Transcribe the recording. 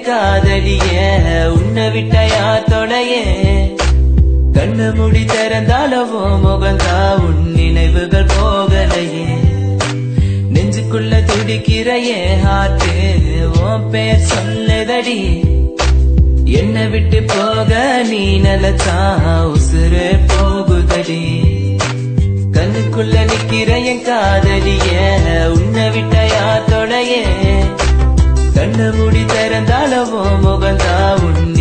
என் காதலிய உன்னை விட்ட யார் தொலைய கண்ணு முடி திறந்தாலவோ முகந்தா உன் நினைவுகள் போகலையே நெஞ்சுக்குள்ள துடிக்கிற என் ஹார்ட்டு உன் பேர் சொல்லுதடி என்னை விட்டு போக நீ நிலச்சா உசுறு போகுதடி கண்ணுக்குள்ள நிக்கிற என் காதலிய உன்னை விட்ட யார் தொலைய கண்ணு முடி திறந்தாலவோ முகந்தா உன்